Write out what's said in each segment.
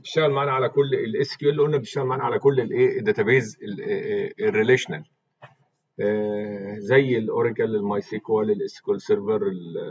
بيشتغل معانا على كل الاس كيو ال قلنا بيشتغل معانا على كل الايه الداتابيز الريليشنال زي الاوراكل الماي سيكوال الاس سيرفر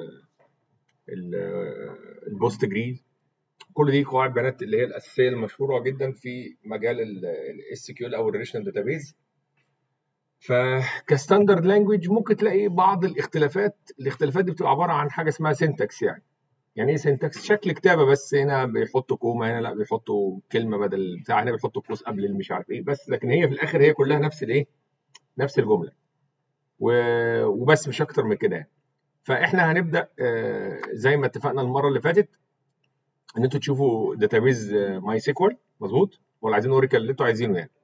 البوست جري كل دي قواعد بيانات اللي هي الاساسيه المشهوره جدا في مجال الاس كيو ال او الريليشنال داتابيز فكستاندرد لانجويج ممكن تلاقي بعض الاختلافات الاختلافات دي بتبقى عباره عن حاجه اسمها سينتاكس يعني يعني ايه سينتاكس شكل كتابه بس هنا بيحطوا كوما هنا لا بيحطوا كلمه بدل بتاع هنا بيحطوا قوس قبل اللي مش عارف ايه بس لكن هي في الاخر هي كلها نفس الايه نفس الجمله وبس مش اكتر من كده يعني فاحنا هنبدا زي ما اتفقنا المره اللي فاتت ان انتوا تشوفوا داتابيز ماي سيكوال مظبوط ولا عايزين اوريكل اللي انتوا عايزينه يعني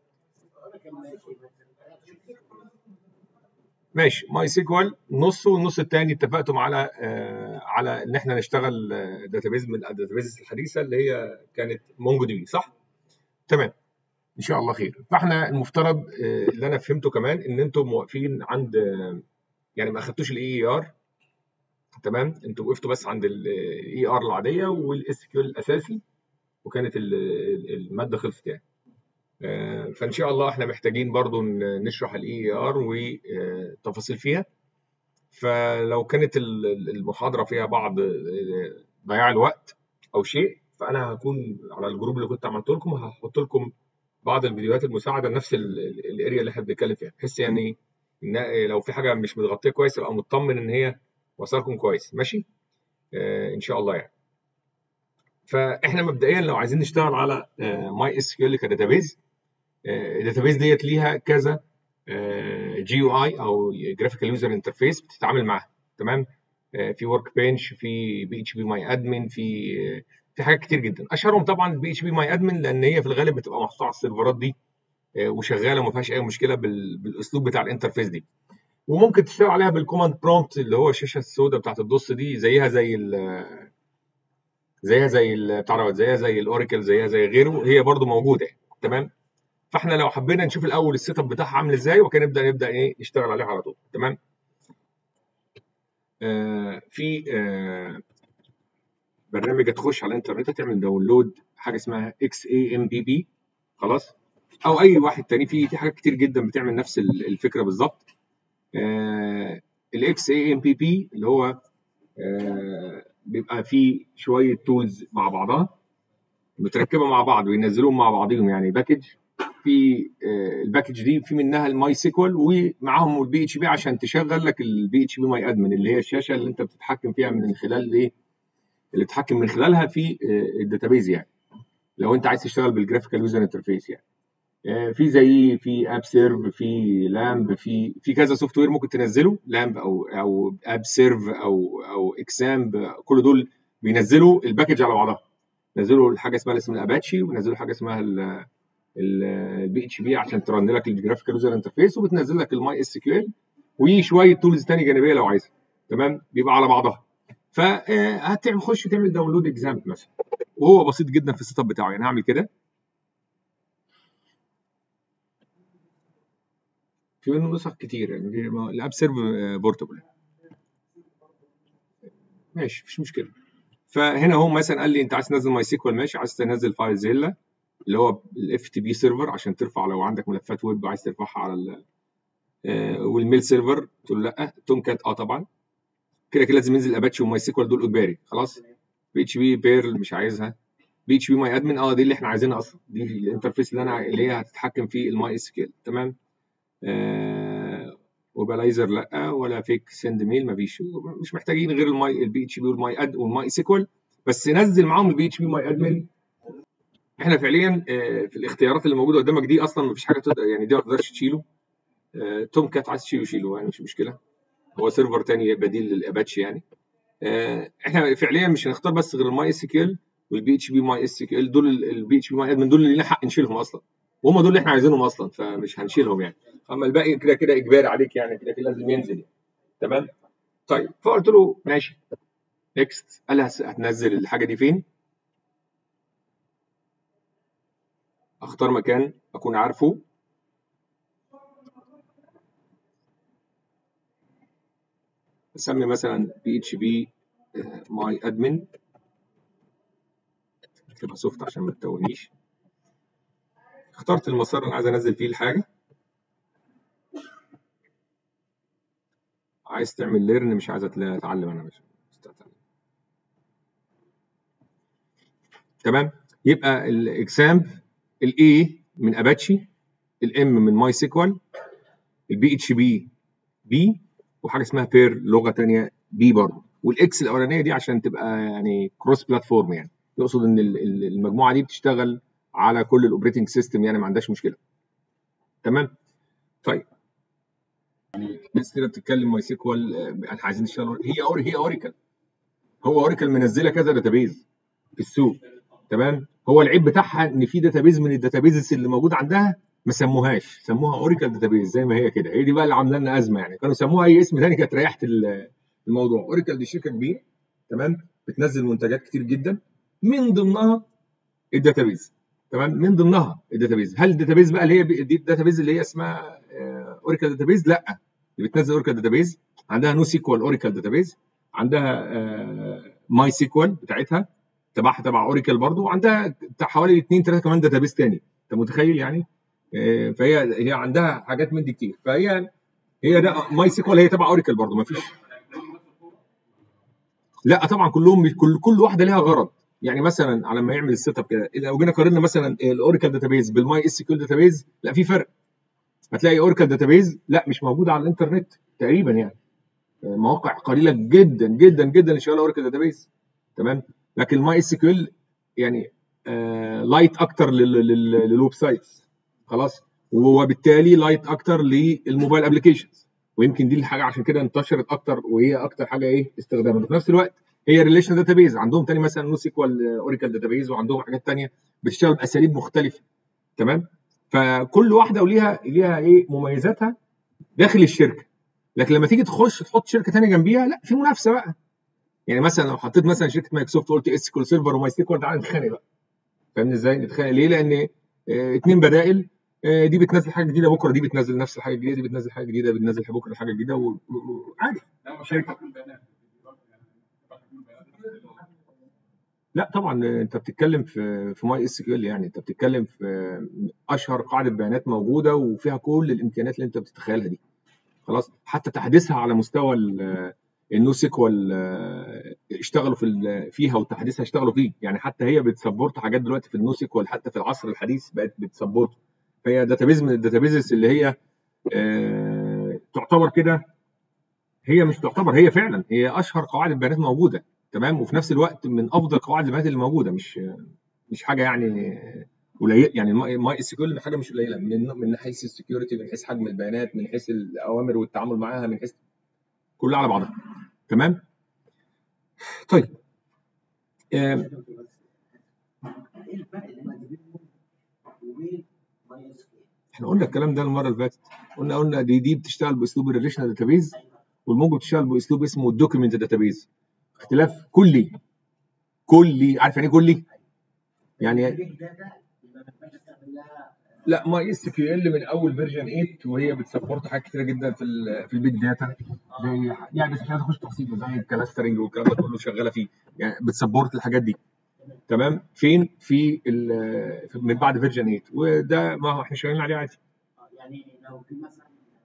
ماشي ماي سيكوال نصه والنص الثاني اتفقتم على آه على ان احنا نشتغل داتابيز من الداتابيز الحديثه اللي هي كانت مونجو دي بي صح؟ تمام ان شاء الله خير فاحنا المفترض آه اللي انا فهمته كمان ان انتم واقفين عند آه يعني ما اخدتوش الاي اي ار تمام انتوا وقفتوا بس عند الاي ار العاديه والاس كيو الاساسي وكانت الماده خلصت يعني فان شاء الله احنا محتاجين برضو نشرح الاي ار وتفاصيل فيها فلو كانت المحاضره فيها بعض ضياع الوقت او شيء فانا هكون على الجروب اللي كنت عملت لكم هحط لكم بعض الفيديوهات المساعده لنفس الاريا اللي احنا بنتكلم فيها بحيث يعني ان لو في حاجه مش متغطيه كويس ابقى مطمن ان هي وصلكم كويس ماشي آه ان شاء الله يعني فاحنا مبدئيا لو عايزين نشتغل على ماي اس كيو ال كداتابيز الداتابيز ديت ليها كذا جي يو اي او جرافيكال يوزر انترفيس بتتعامل معاها تمام في ورك بنش في بي اتش بي ماي ادمن في في حاجات كتير جدا اشهرهم طبعا البي اتش بي ماي ادمن لان هي في الغالب بتبقى محطوطه على السيرفرات دي وشغاله وما فيهاش اي مشكله بالاسلوب بتاع الانترفيس دي وممكن تشتغل عليها بالكوماند برومبت اللي هو الشاشه السوداء بتاعت الدوس دي زيها زي ال زيها زي بتاع زيها زي الاوراكل زيها زي غيره هي برضو موجوده تمام فاحنا لو حبينا نشوف الاول السيت اب بتاعها عامل ازاي وكان نبدا نبدا ايه نشتغل عليها على طول تمام آه في آه برنامج هتخش على الانترنت تعمل داونلود حاجه اسمها اكس اي ام بي بي خلاص او اي واحد تاني في في حاجات كتير جدا بتعمل نفس الفكره بالظبط الاكس اي ام بي بي اللي هو آه بيبقى فيه شويه تولز مع بعضها متركبه مع بعض وينزلوهم مع بعضهم يعني باكج في الباكج دي في منها الماي سيكوال ومعاهم البي اتش بي عشان تشغل لك البي اتش بي ماي ادمن اللي هي الشاشه اللي انت بتتحكم فيها من خلال ايه اللي بتتحكم من خلالها في الداتابيز يعني لو انت عايز تشتغل بالجرافيكال يوزر انترفيس يعني في زي في اب سيرف في لامب في في كذا سوفت وير ممكن تنزله لامب او او اب سيرف او او اكسامب كل دول بينزلوا الباكج على بعضها نزلوا حاجه اسمها اسم الاباتشي ونزلوا حاجه اسمها البي اتش بي عشان ترن لك الجرافيكال يوزر انترفيس وبتنزل لك الماي اس كيو ال وشويه تولز ثانيه جانبيه لو عايزها تمام بيبقى على بعضها فهتعمل خش تعمل داونلود اكزامبل مثلا وهو بسيط جدا في السيت اب بتاعه يعني هعمل كده في منه نسخ كتير يعني في الاب سيرف بورتبل ماشي مفيش مشكله فهنا هو مثلا قال لي انت عايز تنزل ماي سيكوال ماشي عايز تنزل فايل زيلا اللي هو الاف تي بي سيرفر عشان ترفع لو عندك ملفات ويب عايز ترفعها على ال آه والميل سيرفر تقول له لا توم كات اه طبعا كده كده لازم ينزل اباتشي وماي سيكوال دول اجباري خلاص بي اتش بي بيرل مش عايزها بي اتش بي ماي ادمن اه دي اللي احنا عايزينها اصلا دي الانترفيس اللي انا اللي هي هتتحكم في الماي اس كيل تمام آه وبلايزر لا ولا فيك سند ميل مفيش مش محتاجين غير الماي البي اتش بي والماي اد والماي سيكوال بس نزل معاهم البي اتش بي ماي ادمن احنا فعليا في الاختيارات اللي موجوده قدامك دي اصلا مفيش حاجه تقدر يعني دي ما تقدرش تشيله توم كات عايز تشيله شيله يعني مش مشكله هو سيرفر تاني بديل للاباتشي يعني احنا فعليا مش هنختار بس غير الماي اس كيو والبي اتش بي ماي اس كيو دول البي اتش بي ماي ادمن دول اللي لنا حق نشيلهم اصلا وهم دول اللي احنا عايزينهم اصلا فمش هنشيلهم يعني اما الباقي كده كده اجباري عليك يعني كده كده لازم ينزل يعني. تمام طيب فقلت له ماشي نيكست قال هتنزل الحاجه دي فين اختار مكان اكون عارفه اسمي مثلا بي اتش بي ماي ادمن اكتبها سوفت عشان ما تتوهنيش اخترت المسار اللي عايز انزل فيه الحاجه عايز تعمل ليرن مش عايز اتعلم انا مش مستعتلم. تمام يبقى الاكزامب الاي من اباتشي الام من ماي سيكوال البي اتش بي بي وحاجه اسمها بير لغه ثانيه بي برضه والاكس الاولانيه دي عشان تبقى يعني كروس بلاتفورم يعني يقصد ان المجموعه دي بتشتغل على كل الاوبريتنج سيستم يعني ما عندهاش مشكله تمام طيب يعني الناس كده بتتكلم ماي سيكوال احنا عايزين نشتغل هي أور هي اوريكل هو اوريكل منزله كذا داتابيز في السوق تمام هو العيب بتاعها ان في داتابيز من الداتابيز اللي موجود عندها ما سموهاش سموها اوريكل داتابيز زي ما هي كده هي دي بقى اللي عامله لنا ازمه يعني كانوا سموها اي اسم ثاني كانت ريحت الموضوع اوريكل دي شركه كبيره تمام بتنزل منتجات كتير جدا من ضمنها الداتابيز تمام من ضمنها الداتابيز هل الداتابيز بقى اللي هي دي الداتابيز اللي هي اسمها اوريكل داتابيز لا اللي بتنزل اوريكل داتابيز عندها نو سيكوال اوريكل داتابيز عندها ماي سيكوال بتاعتها تبعها تبع اوريكل برضو وعندها بتاع حوالي اثنين ثلاثه كمان داتابيز تاني انت متخيل يعني فهي هي عندها حاجات من دي كتير فهي هي ده ماي سيكوال هي تبع اوريكل برضو ما فيش لا طبعا كلهم كل كل واحده ليها غرض يعني مثلا على ما يعمل السيت اب كده لو جينا قارنا مثلا الاوراكل داتابيز بالماي اس كيو داتابيز لا في فرق هتلاقي اوراكل داتابيز لا مش موجوده على الانترنت تقريبا يعني مواقع قليله جدا جدا جدا اللي شغاله اوراكل داتابيز تمام لكن الماي اس كيو يعني آه لايت اكتر للويب سايتس خلاص وبالتالي لايت اكتر للموبايل ابلكيشنز ويمكن دي الحاجه عشان كده انتشرت اكتر وهي اكتر حاجه ايه استخداما في نفس الوقت هي ريليشن داتابيز عندهم تاني مثلا نو سيكوال اوراكل داتابيز وعندهم حاجات تانية بتشتغل باساليب مختلفه تمام فكل واحده وليها ليها ايه مميزاتها داخل الشركه لكن لما تيجي تخش تحط شركه ثانيه جنبيها لا في منافسه بقى يعني مثلا لو حطيت مثلا شركه مايكروسوفت قلت اس كول سيرفر وماي سيكوال تعالى نتخانق بقى فاهمني ازاي؟ نتخانق ليه؟ لان اثنين اه بدائل اه دي بتنزل حاجه جديده بكره دي بتنزل نفس الحاجه الجديده دي بتنزل حاجه جديده بتنزل بكره حاجه جديده وعادي شركه لا طبعا انت بتتكلم في في ماي اس كيو ال يعني انت بتتكلم في اشهر قاعده بيانات موجوده وفيها كل الامكانيات اللي انت بتتخيلها دي خلاص حتى تحديثها على مستوى النو سيكوال اشتغلوا في فيها وتحديثها اشتغلوا فيه يعني حتى هي بتسبورت حاجات دلوقتي في النو سيكوال حتى في العصر الحديث بقت بتسبورت فهي داتابيز من الداتابيزز اللي هي اه تعتبر كده هي مش تعتبر هي فعلا هي اشهر قواعد البيانات موجوده تمام وفي نفس الوقت من افضل قواعد البيانات اللي موجوده مش مش حاجه يعني قليل يعني ماي اس كيو حاجه مش قليله من من حيث السكيورتي من حيث حجم البيانات من حيث الاوامر والتعامل معاها من حيث كلها على بعضها تمام طيب آه. احنا قلنا الكلام ده المره اللي فاتت قلنا قلنا دي دي بتشتغل باسلوب الريليشنال داتابيز والمونجو بتشتغل باسلوب اسمه الدوكيمنت داتابيز اختلاف كلي كلي عارف يعني ايه كلي؟ يعني لا ماي اس كيو ال من اول فيرجن 8 وهي بتسبورت حاجات كتيره جدا في ال في البيج داتا زي يعني بس مش عايز اخش تفاصيل زي الكلاسترنج والكلام ده كله شغاله فيه يعني بتسبورت الحاجات دي تمام فين في من بعد فيرجن 8 وده ما هو احنا شغالين عليه عادي يعني لو في مثلا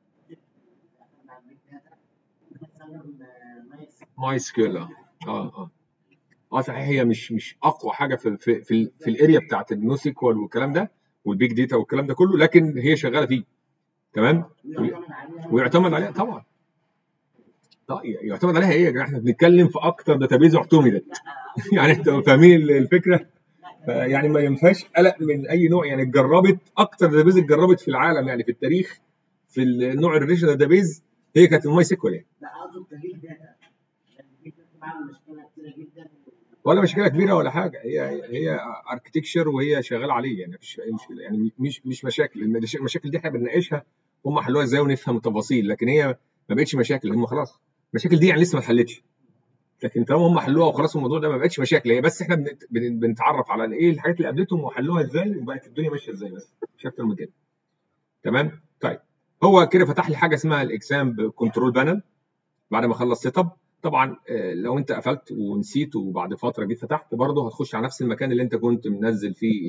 ماي سكيل اه اه اه صحيح هي مش مش اقوى حاجه في في في, في الاريا بتاعت النو سيكوال والكلام ده والبيج داتا والكلام ده كله لكن هي شغاله فيه تمام ويعتمد عليها طبعا طيب يعتمد عليها ايه يا جماعه احنا بنتكلم في اكتر داتابيز اعتمدت يعني انتوا فاهمين الفكره يعني ما ينفعش قلق من اي نوع يعني اتجربت اكتر داتابيز اتجربت في العالم يعني في التاريخ في النوع الريليشن داتابيز هي كانت الماي سيكوال يعني لا اقصد كبير داتا يعني مشكله كبيره جدا ولا مشكله كبيره ولا حاجه هي هي اركتكشر وهي شغاله عليه يعني مفيش اي مشكله يعني مش مش مشاكل المشاكل دي احنا بنناقشها هم حلوها ازاي ونفهم التفاصيل لكن هي ما بقتش مشاكل هم خلاص المشاكل دي يعني لسه ما اتحلتش لكن طالما هم حلوها وخلاص الموضوع ده ما بقتش مشاكل هي بس احنا بنتعرف على ايه الحاجات اللي قابلتهم وحلوها ازاي وبقت الدنيا ماشيه ازاي بس مش اكتر من كده تمام طيب هو كده فتح لي حاجه اسمها الاكسام كنترول بانل بعد ما خلص سيت اب طبعا آه، لو انت قفلت ونسيت وبعد فتره جيت فتحت برضه هتخش على نفس المكان اللي انت كنت منزل فيه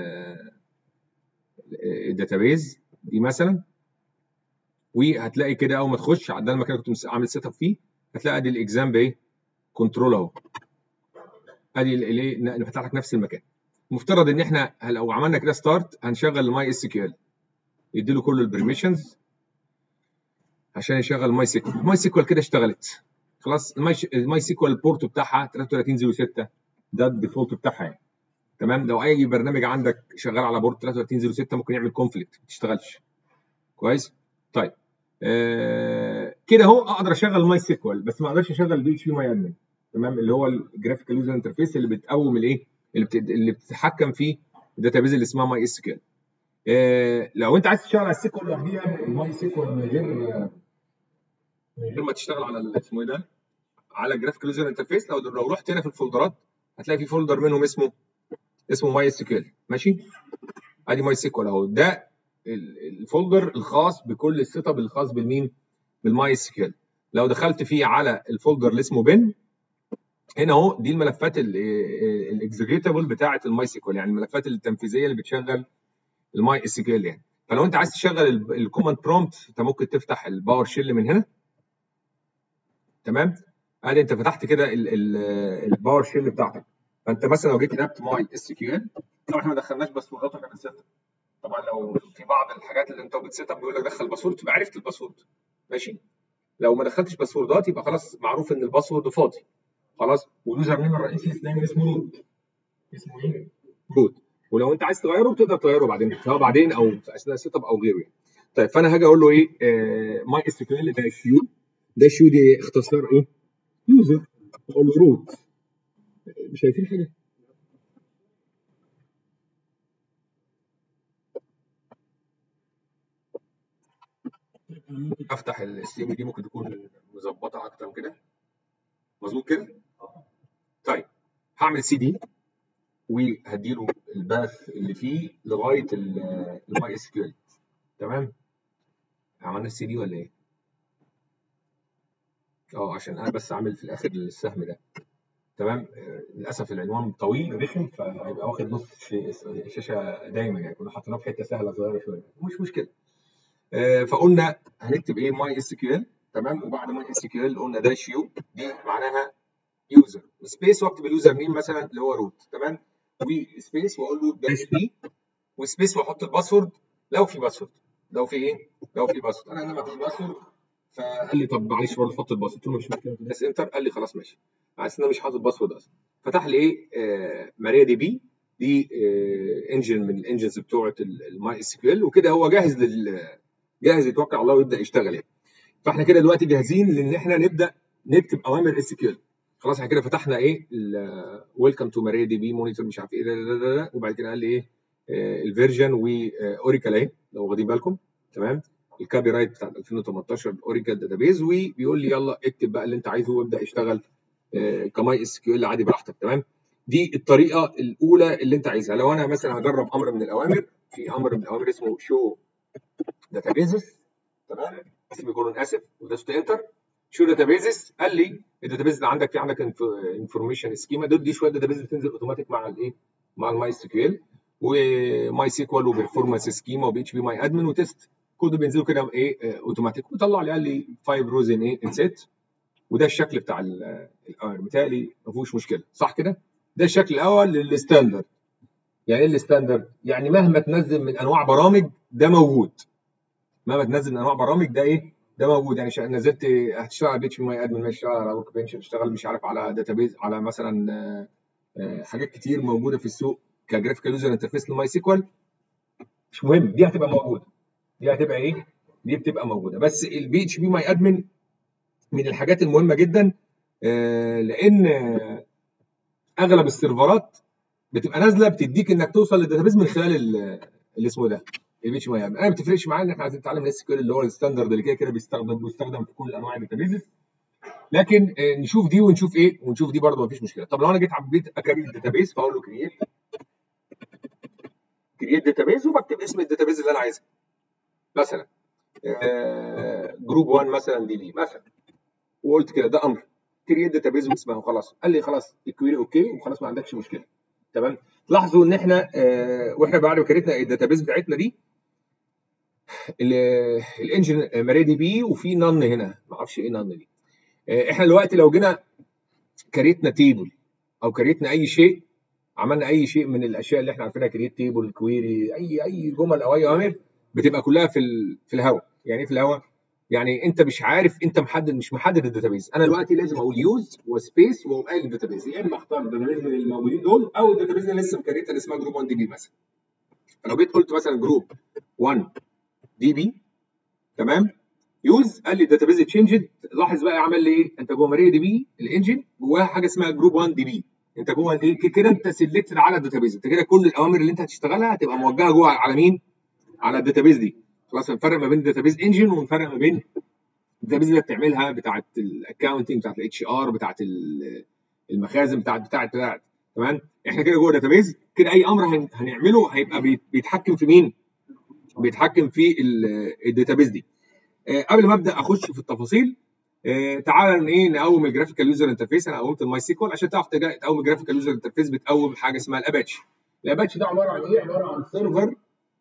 الداتابيز دي مثلا وهتلاقي كده اول ما تخش على ده المكان اللي كنت مس- عامل سيت اب فيه هتلاقي ادي الاكزام بايه كنترول اهو ادي ال- الايه ن- فتح لك نفس المكان مفترض ان احنا لو عملنا كده ستارت هنشغل الماي اس كيو ال يديله كل البرميشنز عشان يشغل الماي سيكوال الماي سيكوال كده اشتغلت خلاص الماي الماي سيكوال البورت بتاعها 3306 ده الديفولت بتاعها يعني تمام لو اي برنامج عندك شغال على بورت 3306 ممكن يعمل كونفليكت ما تشتغلش كويس طيب آه كده اهو اقدر اشغل الماي سيكوال بس ما اقدرش اشغل البي اتش بي ماي ادمن تمام اللي هو الجرافيكال يوزر انترفيس اللي بتقوم الايه اللي بت... اللي بتتحكم في الداتابيز اللي اسمها ماي اس كيو آه لو انت عايز تشتغل على السيكوال لوحديها الماي سيكوال من غير من غير ما تشتغل على ال- اسمه ايه ده على الجرافيكال يوزر انترفيس لو لو رحت هنا في الفولدرات هتلاقي في فولدر منهم اسمه اسمه ماي اس كيو ماشي ادي ماي سيكوال اهو ده ال- الفولدر الخاص بكل السيت اب الخاص بالمين بالماي اس كيو لو دخلت فيه على الفولدر اللي اسمه بن هنا اهو دي الملفات الاكزيكيوتابل بتاعه الماي سيكوال يعني الملفات التنفيذيه اللي بتشغل الماي اس كيو يعني فلو انت عايز تشغل الكوماند برومبت انت ممكن تفتح الباور شيل من هنا تمام ادي انت فتحت كده الباور شيل بتاعتك فانت مثلا لو جيت كتبت ماي اس كيو ال طبعا احنا ما دخلناش باسورداتك قبل السيت اب طبعا لو في بعض الحاجات اللي انت بتسيت اب بيقول لك دخل باسورد تبقى عرفت الباسورد ماشي لو ما دخلتش باسوردات يبقى خلاص معروف ان الباسورد فاضي خلاص واليوزر نيم الرئيسي دايما اسمه روت اسمه ايه؟ روت ولو انت عايز تغيره تقدر تغيره بعدين سواء بعدين او في اثناء السيت اب او غيره يعني طيب فانا هاجي اقول له ايه ماي اس كيو ال داش يو داش يو دي اختصار ايه؟ يوزر اقول له روت مش شايفين حاجه؟ افتح السي ام دي ممكن تكون مظبطه اكتر من كده مظبوط كده؟ طيب هعمل سي دي وهديله الباث اللي فيه لغايه الماي اس كيو ال تمام؟ عملنا السي دي ولا ايه؟ اه عشان انا بس عامل في الاخر السهم ده تمام آه، للاسف العنوان طويل رخم فهيبقى واخد نص ش- الشاشه دايما يعني كنا حاطيناه في حته سهله صغيره شويه مش مشكله آه، فقلنا هنكتب ايه ماي اس كيو ال تمام وبعد ماي اس كيو ال قلنا داش يو دي معناها يوزر سبيس واكتب اليوزر نيم مثلا اللي هو روت تمام وسبيس واقول له داش بي وسبيس واحط الباسورد لو في باسورد لو في ايه؟ لو في باسورد انا انا ما فيش باسورد فقال لي طب معلش برضه حط الباسورد قلت له مش مشكله بس انتر قال لي خلاص ماشي على اساس ان انا مش حاطط باسورد اصلا فتح لي ايه آه ماريا دي بي دي آه انجن من الانجنز بتوعه الماي اس كيو ال وكده هو جاهز لل جاهز يتوكل على الله ويبدا يشتغل يعني فاحنا كده دلوقتي جاهزين لان احنا نبدا نكتب اوامر اس كيو ال خلاص احنا كده فتحنا ايه ويلكم تو ماريا دي بي مونيتور مش عارف ايه ده ده ده ده وبعد كده قال لي ايه آه الفيرجن واوريكل اهي لو واخدين بالكم تمام الكابي رايت بتاع 2018 اوريكل داتابيز وبيقول لي يلا اكتب بقى اللي انت عايزه وابدا اشتغل آه، كماي اس كيو ال عادي براحتك تمام دي الطريقه الاولى اللي انت عايزها لو انا مثلا هجرب امر من الاوامر في امر من الاوامر اسمه شو داتابيزز تمام سيمي كولون اسف ودوست انتر شو داتابيزز قال لي الداتابيز اللي عندك في عندك انفورميشن سكيما دول دي شويه داتابيز بتنزل اوتوماتيك مع الايه مع الماي اس كيو ال وماي سيكوال وبرفورمانس سكيما وبي اتش بي ماي ادمن وتيست كل دول بينزلوا كده ايه اوتوماتيك وطلع لي قال لي 5 روز ان ايه ان سيت وده الشكل بتاع ال- الاوامر بتاعي ما فيهوش مشكله صح كده؟ ده الشكل الاول للستاندرد يعني ايه الستاندرد؟ يعني مهما تنزل من انواع برامج ده موجود مهما تنزل من انواع برامج ده ايه؟ ده موجود يعني شا- نزلت هتشتغل على بيتش ماي ادمن هتشتغل على ورك بنش هتشتغل مش عارف على داتابيز على مثلا آه، آه، حاجات كتير موجوده في السوق كجرافيكال يوزر انترفيس لماي سيكوال مش مهم دي هتبقى موجوده دي هتبقى ايه؟ دي بتبقى موجوده بس البي اتش بي ماي ادمن من الحاجات المهمه جدا آه، لان آه، اغلب السيرفرات بتبقى نازله بتديك انك توصل للداتابيز من خلال ال- اللي اسمه ده البي اتش ماي انا ما بتفرقش معايا ان احنا عايزين نتعلم الاس كيو اللي هو الستاندرد اللي كده كده بيستخدم بيستخدم في كل انواع الداتابيز لكن آه، نشوف دي ونشوف ايه ونشوف دي برضه مفيش مشكله طب لو انا جيت حبيت اكريت داتابيز فاقول له كرييت كرييت داتابيز وبكتب اسم الداتابيز اللي انا عايزها مثلا جروب 1 مثلا دي بي مثلا وقلت كده ده امر كرييت داتابيز واسمها وخلاص قال لي خلاص الكويري اوكي وخلاص ما عندكش مشكله تمام لاحظوا ان احنا آه واحنا بعد ما كريتنا الداتابيز بتاعتنا دي ال- الانجن مريدي بي وفي نن هنا ما اعرفش ايه نن دي آه، احنا دلوقتي لو جينا كريتنا تيبل او كريتنا اي شيء عملنا اي شيء من الاشياء اللي احنا عارفينها كريت تيبل كويري اي اي جمل او اي اوامر بتبقى كلها في ال- في الهواء يعني ايه في الهواء يعني انت مش عارف انت محدد مش محدد الداتابيز انا دلوقتي لازم اقول يوز وسبيس واقوم قايل الداتابيز يا اما اختار الداتابيز من الموجودين دول او الداتابيز اللي لسه مكريتها اللي اسمها جروب 1 دي بي مثلا فلو جيت قلت مثلا جروب 1 دي بي تمام يوز قال لي الداتابيز تشينجد لاحظ بقى عمل لي ايه انت جوه ماريا دي بي الانجن جواها حاجه اسمها جروب 1 دي بي انت جوه ايه كده انت سلكتد على الداتابيز انت كده كل الاوامر اللي انت هتشتغلها هتبقى موجهه جوه على مين على الداتابيز دي خلاص هنفرق ما بين الداتابيز انجن ونفرق ما بين الداتابيز اللي بتعملها بتاعت الاكونتنج بتاعت الاتش ار بتاعت ال- المخازن بتاعت بتاعت بتاعت تمام احنا كده جوه الداتابيز كده اي امر هن- هنعمله هيبقى بيت- بيتحكم في مين بيتحكم في ال- الداتابيز دي آه، قبل ما ابدا اخش في التفاصيل آه، تعالى ايه نقوم الجرافيكال يوزر انترفيس انا قومت الماي سيكوال عشان تعرف تجا- تقوم الجرافيكال يوزر انترفيس بتقوم حاجه اسمها الاباتشي الاباتشي ده عباره عن ايه عباره عن سيرفر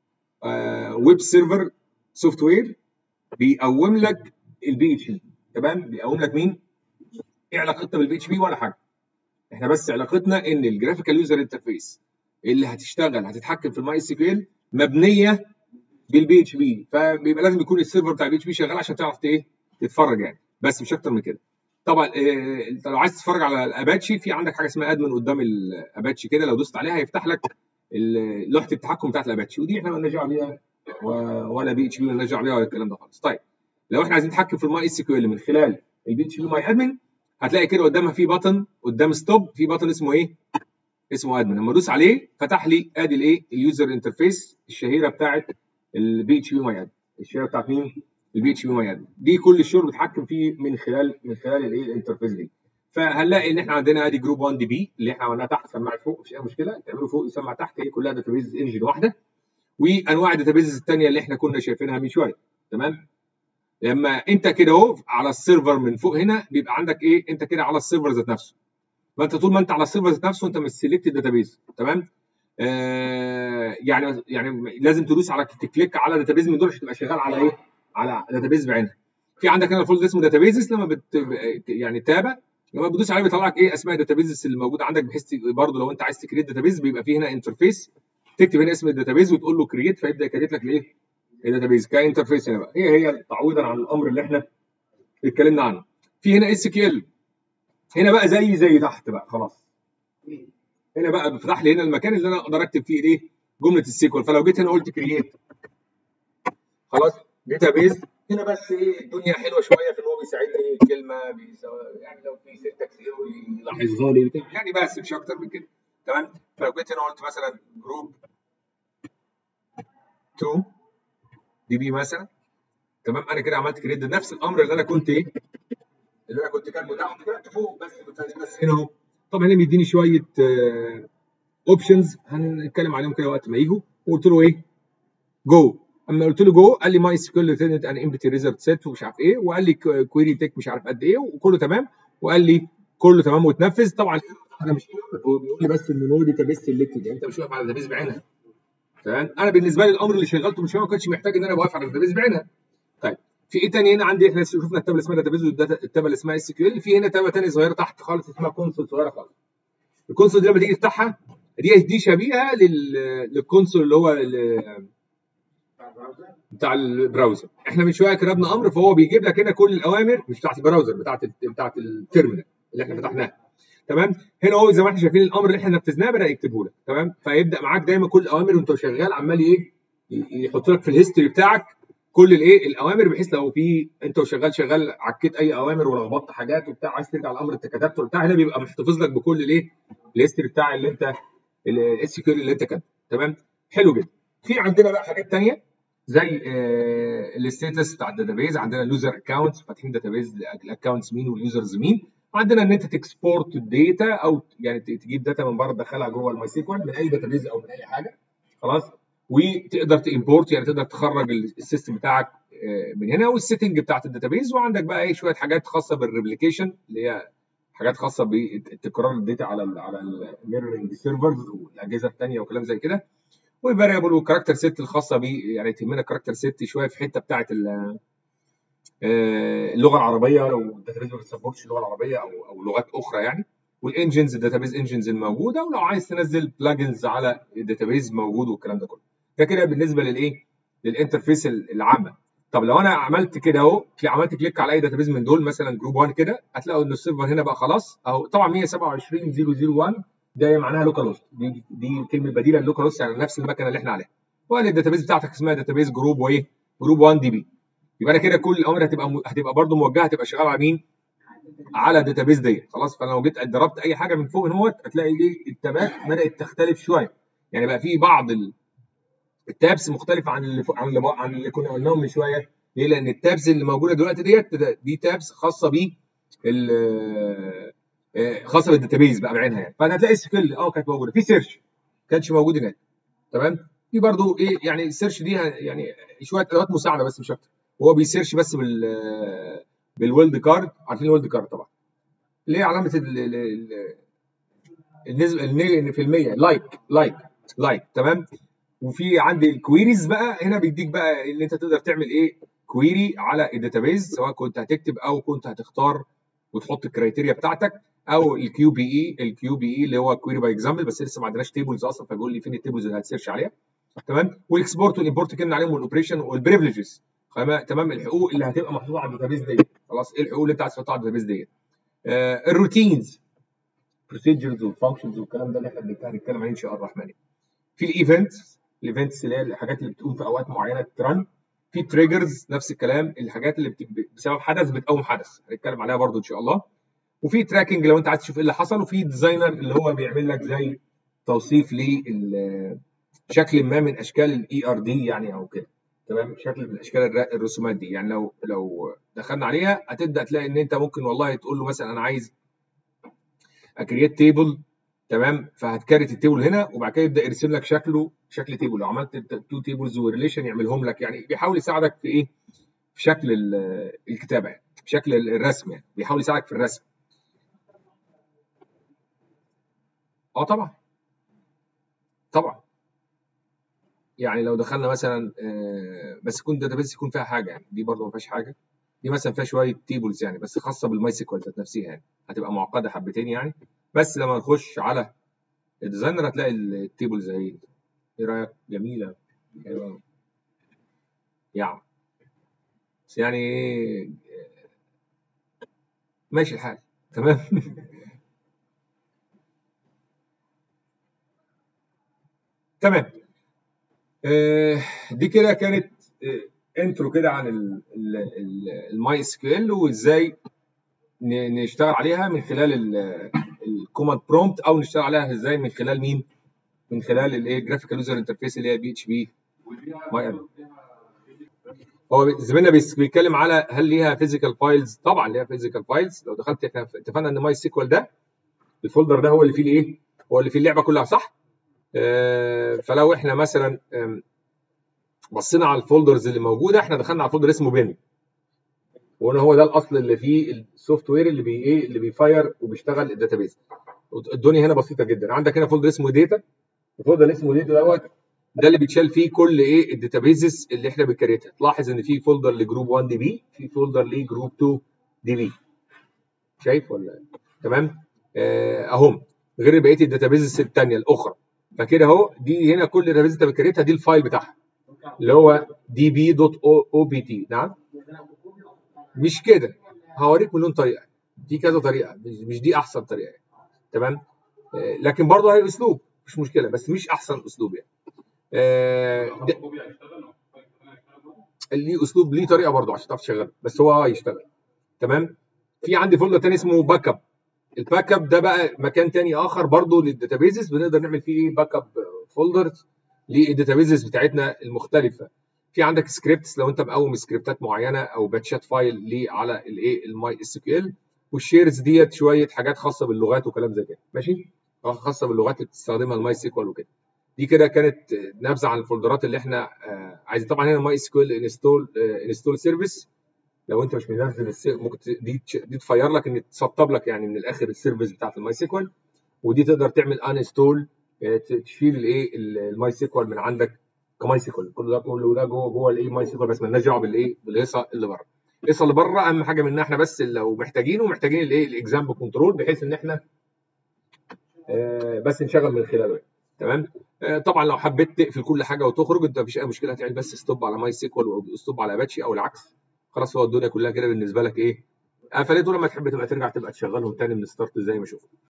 ويب سيرفر سوفت وير بيقوم لك البي اتش بي تمام بيقوم لك مين ايه علاقتنا بالبي اتش بي ولا حاجه احنا بس علاقتنا ان الجرافيكال يوزر انترفيس اللي هتشتغل هتتحكم في الماي سي كيو مبنيه بالبي اتش بي فبيبقى لازم يكون السيرفر بتاع البي اتش بي شغال عشان تعرف ايه تتفرج يعني بس مش اكتر من كده طبعا آه، انت لو عايز تتفرج على الاباتشي في عندك حاجه اسمها ادمن قدام الاباتشي كده لو دوست عليها هيفتح لك ال- لوحه التحكم بتاعت الاباتشي ودي احنا مالناش دعوه بيها و- ولا بي اتش بي مالناش دعوه بيها ولا الكلام ده خالص طيب لو احنا عايزين نتحكم في الماي اس كيو ال من خلال البي اتش بي ماي ادمن هتلاقي كده قدامها في بطن قدام ستوب في بطن اسمه ايه؟ اسمه ادمن لما ادوس عليه فتح لي ادي الايه؟ اليوزر انترفيس الشهيره بتاعت البي اتش بي ماي ادمن الشهيره بتاعت مين؟ البي اتش بي ماي ادمن دي كل الشغل بتحكم فيه من خلال من خلال الايه؟ الانترفيس دي فهنلاقي ان احنا عندنا ادي جروب 1 دي بي اللي احنا عملناها تحت سماعه فوق مفيش اي مشكله تعملوا فوق يسمع تحت هي كلها داتابيز انجن واحده وانواع الداتابيز الثانيه اللي احنا كنا شايفينها من شويه تمام لما انت كده اهو على السيرفر من فوق هنا بيبقى عندك ايه انت كده على السيرفر ذات نفسه فانت طول ما انت على السيرفر ذات نفسه انت مش سيلكت داتابيز تمام آه يعني يعني لازم تدوس على تكليك على داتابيز من دول عشان تبقى شغال على ايه على داتابيز بعينها في عندك هنا فولد اسمه داتابيزز لما بت يعني تابع لما بتدوس عليه بيطلع لك ايه اسماء الداتابيزز اللي موجوده عندك بحيث برضه لو انت عايز تكريت داتابيز بيبقى في هنا انترفيس تكتب هنا اسم الداتابيز وتقول له كرييت فيبدا يكريت لك الايه الداتابيز كانترفيس هنا بقى هي هي تعويضا عن الامر اللي احنا اتكلمنا عنه في هنا اس كيو ال هنا بقى زي زي تحت بقى خلاص هنا بقى بيفتح لي هنا المكان اللي انا اقدر اكتب فيه ايه جمله السيكوال فلو جيت هنا قلت كرييت خلاص داتابيز هنا بس ايه الدنيا حلوه شويه في ان هو بيساعدني كلمه بيسا- يعني لو في سنتكس ايرور يلاحظها لي بتاع يعني بس مش اكتر من كده تمام فلو جيت هنا قلت مثلا جروب 2 دي بي مثلا تمام انا كده عملت كريت نفس الامر اللي انا كنت ايه اللي انا كنت كاتبه تحت كده فوق بس بس هنا اهو طبعا هنا بيديني شويه اوبشنز هنتكلم عليهم كده وقت ما يجوا وقلت له ايه جو اما قلت له جو قال لي ماي سكيول ريتيرنت ان امبتي ريزلت سيت ومش عارف ايه وقال لي كويري تك مش عارف قد ايه وكله تمام وقال لي كله تمام واتنفذ طبعا انا مش هو بيقول لي بس ان نو داتابيس سيلكتد يعني انت مش واقف على داتابيس بعينها تمام انا بالنسبه لي الامر اللي شغلته من شويه ما كانش محتاج ان انا واقف على داتابيس بعينها طيب في ايه تاني هنا عندي احنا شفنا التابه اللي اسمها داتابيز والتابه اللي اسمها اس كيو ال في هنا تابه تانية صغيره تحت خالص اسمها كونسول صغيره خالص الكونسول دي لما تيجي تفتحها دي دي شبيهه لل للكونسول اللي هو ال- بتاع البراوزر احنا من شويه كتبنا امر فهو بيجيب لك هنا كل الاوامر مش بتاعت البراوزر بتاعت ال- بتاعت التيرمينال اللي احنا فتحناها تمام هنا هو زي ما احنا شايفين الامر اللي احنا نفذناه بدا يكتبه لك تمام فيبدا معاك دايما كل الاوامر وانت شغال عمال ايه ي- يحط لك في الهيستوري بتاعك كل الايه الاوامر بحيث لو في انت وشغال شغال عكيت اي اوامر ولخبطت حاجات وبتاع عايز ترجع الامر انت كتبته وبتاع هنا بيبقى محتفظ لك بكل الايه الهيستوري بتاع اللي انت الاس كيو اللي انت كاتبه تمام حلو جدا في عندنا بقى حاجات ثانيه زي آه الستاتس بتاع الداتابيز عندنا اليوزر اكونتس فاتحين داتابيز الاكونتس مين واليوزرز مين عندنا ان انت تكسبورت الداتا او يعني ت- تجيب داتا من بره تدخلها جوه الماي سيكوال من اي داتابيز او من اي حاجه خلاص وتقدر تimporت يعني تقدر تخرج ال- السيستم بتاعك آه، من هنا والسيتنج بتاعت الداتابيز وعندك بقى ايه شويه حاجات خاصه بالريبليكيشن اللي هي حاجات خاصه بتكرار الداتا على ال على الميرورنج سيرفرز والاجهزه الثانيه وكلام زي كده وفاريبل وكاركتر سيت الخاصه ب يعني تهمنا كاركتر سيت شويه في حته بتاعه اللغه العربيه لو الداتابيز ما بتسبورتش اللغه العربيه او او لغات اخرى يعني والانجنز الداتابيز انجنز الموجوده ولو عايز تنزل بلاجنز على الداتابيز موجود والكلام ده كله ده كده بالنسبه للايه للانترفيس العامه طب لو انا عملت كده اهو عملت كليك على اي داتابيز من دول مثلا جروب 1 كده هتلاقوا ان السيرفر هنا بقى خلاص اهو طبعا 127001 ده معناها لوكال هوست دي دي الكلمه البديله للوكال هوست يعني نفس المكنه اللي احنا عليها وقال الداتابيز بتاعتك اسمها داتابيز جروب وايه جروب 1 دي بي يبقى انا كده كل الامر هتبقى م... هتبقى برده موجهه هتبقى شغاله على مين؟ على الداتابيز دي خلاص فانا لو جيت ضربت اي حاجه من فوق هنا هتلاقي ايه التابات بدات تختلف شويه يعني بقى في بعض ال... التابس مختلفه عن اللي عن اللي, عن اللي كنا قلناهم من شويه ليه؟ لان التابس اللي موجوده دلوقتي ديت دي تابس خاصه ب خاصه بالداتابيز بقى بعينها يعني فانا هتلاقي سكيل اه كانت موجوده في سيرش ما كانش موجود هناك تمام في برضو ايه يعني السيرش دي يعني شويه ادوات مساعده بس مش اكتر هو بيسيرش بس بال بالويلد كارد عارفين الويلد كارد طبعا اللي هي علامه النسبه في المية لايك لايك لايك تمام وفي عندي الكويريز بقى هنا بيديك بقى ان انت تقدر تعمل ايه كويري على الداتابيز سواء كنت هتكتب او كنت هتختار وتحط الكرايتيريا بتاعتك او الكيو بي اي الكيو بي اي اللي هو كويري باي اكزامبل بس لسه ما عندناش تيبلز اصلا فبيقول لي فين التيبلز اللي هتسيرش عليها تمام والاكسبورت والامبورت اتكلمنا عليهم والاوبريشن والبريفليجز تمام الحقوق اللي هتبقى محطوطه على الداتابيز دي خلاص ايه الحقوق اللي انت عايز تحطها على الداتابيز دي آه الروتينز بروسيجرز والفانكشنز والكلام ده اللي احنا هنتكلم عليه ان شاء الله الرحمن في الايفنتس الايفنتس اللي هي الحاجات اللي بتقوم في اوقات معينه ترن في تريجرز نفس الكلام الحاجات اللي بسبب حدث بتقوم حدث هنتكلم عليها برضو ان شاء الله وفي تراكنج لو انت عايز تشوف ايه اللي حصل وفي ديزاينر اللي هو بيعمل لك زي توصيف لشكل ما من اشكال الاي ار دي يعني او كده تمام شكل من اشكال الرسومات دي يعني لو لو دخلنا عليها هتبدا تلاقي ان انت ممكن والله تقول له مثلا انا عايز اكريت تيبل تمام فهتكريت التيبل هنا وبعد كده يبدا يرسم لك شكله شكل تيبل لو عملت تو تيبلز وريليشن يعملهم لك يعني بيحاول يساعدك في ايه في شكل الكتابه يعني في شكل الرسم يعني بيحاول يساعدك في الرسم اه طبعا طبعا يعني لو دخلنا مثلا بس يكون داتابيس يكون فيها حاجه يعني دي برضه ما فيهاش حاجه دي مثلا فيها شويه تيبلز يعني بس خاصه بالماي سيكوال ذات نفسها يعني هتبقى معقده حبتين يعني بس لما نخش على الديزاينر هتلاقي التيبلز اهي ايه رايك جميله ايوه يعني بس يعني ماشي الحال تمام تمام آه دي كده كانت آه انترو كده عن الماي اس كيو ال وازاي نشتغل عليها من خلال الكوماند برومبت او نشتغل عليها ازاي من خلال مين؟ من خلال الايه جرافيكال يوزر انترفيس اللي هي بي اتش بي ماي ال هو زميلنا بيتكلم على هل ليها فيزيكال فايلز طبعا ليها فيزيكال فايلز لو دخلت احنا اتفقنا ان ماي سيكوال ده الفولدر ده هو اللي فيه الايه؟ هو اللي فيه اللعبه كلها صح؟ آه فلو احنا مثلا بصينا على الفولدرز اللي موجوده احنا دخلنا على فولدر اسمه بن وهنا هو ده الاصل اللي فيه السوفت وير اللي بي ايه اللي بيفاير وبيشتغل الداتابيز الدنيا هنا بسيطه جدا عندك هنا فولدر اسمه داتا الفولدر اللي اسمه داتا دوت ده اللي بيتشال فيه كل ايه الداتابيزز اللي احنا بنكريتها تلاحظ ان في فولدر لجروب 1 دي بي في فولدر لجروب 2 دي بي شايف ولا تمام آه اهم غير بقيه الداتابيزز الثانيه الاخرى فكده اهو دي هنا كل الداتابيز انت بتكريتها دي الفايل بتاعها اللي هو دي بي دوت او بي تي نعم مش كده هوريك مليون طريقه في كذا طريقه مش دي احسن طريقه يعني. تمام آه لكن برضه هي اسلوب مش مشكله بس مش احسن اسلوب يعني آه ليه اسلوب ليه طريقه برضه عشان تعرف تشغله بس هو هيشتغل تمام في عندي فولدر تاني اسمه باك اب الباك اب ده بقى مكان تاني اخر برضه للداتابيزز بنقدر نعمل فيه ايه باك اب فولدرز للداتابيزز بتاعتنا المختلفه في عندك سكريبتس لو انت مقوم سكريبتات معينه او باتشات فايل ليه على الايه الماي اس كيو ال والشيرز ديت شويه حاجات خاصه باللغات وكلام زي كده ماشي خاصه باللغات اللي بتستخدمها الماي سيكوال وكده دي كده كانت نبذه عن الفولدرات اللي احنا آه عايزين طبعا هنا ماي اس كيو ال انستول انستول سيرفيس لو انت مش منزل الس- ممكن ت- دي تش- دي تفير لك ان تسطب لك يعني من الاخر السيرفيس بتاعت الماي سيكوال ودي تقدر تعمل انستول تشيل الايه ال- الماي سيكوال من عندك كماي سيكوال كل ده كله ده جوه جوه الايه ماي سيكوال بس مالناش دعوه بالايه بالهيصه اللي بره الهيصه اللي بره اهم حاجه منها احنا بس لو محتاجينه محتاجين الايه الاكزامبل كنترول بحيث ان احنا آه، بس نشغل من خلاله يعني. تمام آه، طبعا لو حبيت تقفل كل حاجه وتخرج انت مفيش اي مشكله هتعمل بس ستوب على ماي سيكوال او ستوب على اباتشي او العكس خلاص هو الدنيا كلها كده بالنسبه لك ايه قفلت ولما تحب تبقى ترجع تبقى تشغلهم تاني من ستارت زي ما شفت